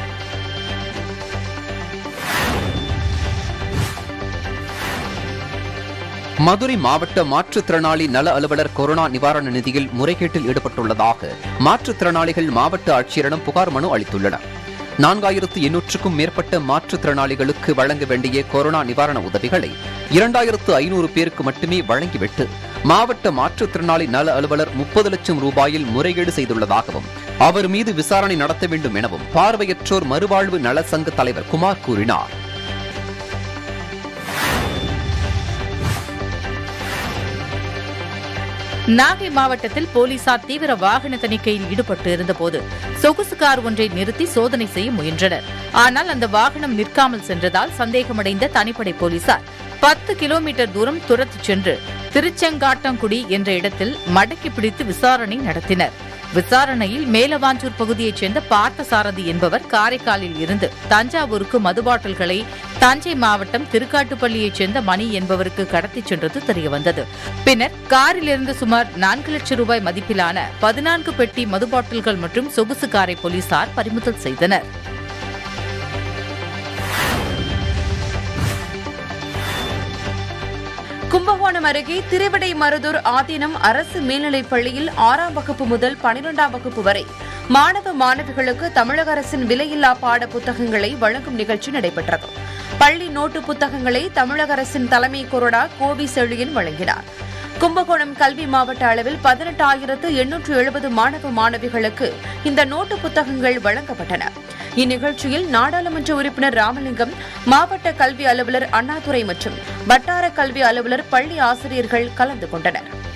மதுரை மாவட்ட மாற்றுத்திறனாளி நல அலுவலர் கொரோனா நிவாரண நிதியில் முறைகேட்டில் ஈடுபட்டுள்ளதாக மாற்றுத்திறனாளிகள் மாவட்ட ஆட்சியரிடம் புகார் மனு அளித்துள்ளனர் நான்காயிரத்து எண்ணூற்றுக்கும் மேற்பட்ட மாற்றுத்திறனாளிகளுக்கு வழங்க வேண்டிய கொரோனா நிவாரண உதவிகளை இரண்டாயிரத்து ஐநூறு பேருக்கு மட்டுமே வழங்கிவிட்டு மாவட்ட மாற்றுத்திறனாளி நல அலுவலர் முப்பது லட்சம் ரூபாயில் முறைகேடு செய்துள்ளதாகவும் அவர் மீது விசாரணை நடத்த வேண்டும் எனவும் பார்வையற்றோர் மறுவாழ்வு நல சங்க தலைவர் குமார் கூறினார் நாகை மாவட்டத்தில் போலீசார் தீவிர வாகன தணிக்கையில் ஈடுபட்டு இருந்தபோது சொகுசு கார் ஒன்றை நிறுத்தி சோதனை செய்ய முயன்றனர் ஆனால் அந்த வாகனம் நிற்காமல் சென்றதால் சந்தேகமடைந்த தனிப்படை போலீசார் பத்து கிலோமீட்டர் தூரம் துரத்துச் சென்று திருச்செங்காட்டங்குடி என்ற இடத்தில் மடக்கி பிடித்து விசாரணை நடத்தினர் விசாரணையில் மேலவாஞ்சூர் பகுதியைச் சேர்ந்த பார்த்தசாரதி என்பவர் காரைக்காலில் இருந்து தஞ்சாவூருக்கு மது பாட்டில்களை தஞ்சை மாவட்டம் திருக்காட்டுப்பள்ளியைச் சேர்ந்த மணி என்பவருக்கு கடத்திச் சென்றது தெரியவந்தது பின்னர் காரிலிருந்து சுமார் நான்கு லட்சம் ரூபாய் மதிப்பிலான பதினான்கு பெட்டி மது பாட்டில்கள் மற்றும் சொகுசு காரை போலீசார் பறிமுதல் செய்தனர் கும்பகோணம் அருகே திருவிடைமருதூர் ஆதீனம் அரசு மேல்நிலைப் பள்ளியில் ஆறாம் வகுப்பு முதல் பனிரெண்டாம் வகுப்பு வரை மாணவ மாணவிகளுக்கு தமிழக அரசின் விலையில்லா பாட புத்தகங்களை வழங்கும் நிகழ்ச்சி நடைபெற்றது பள்ளி நோட்டு புத்தகங்களை தமிழக அரசின் தலைமை கொறடா கோவி செழியன் வழங்கினார் கும்பகோணம் கல்வி மாவட்ட அளவில் பதினெட்டாயிரத்து எண்ணூற்று எழுபது மாணவ மாணவிகளுக்கு இந்த நோட்டு புத்தகங்கள் வழங்கப்பட்டன இந்நிகழ்ச்சியில் நாடாளுமன்ற உறுப்பினர் ராமலிங்கம் மாவட்ட கல்வி அலுவலர் அண்ணாதுரை மற்றும் வட்டார கல்வி அலுவலர் பள்ளி ஆசிரியர்கள் கலந்து கொண்டனர்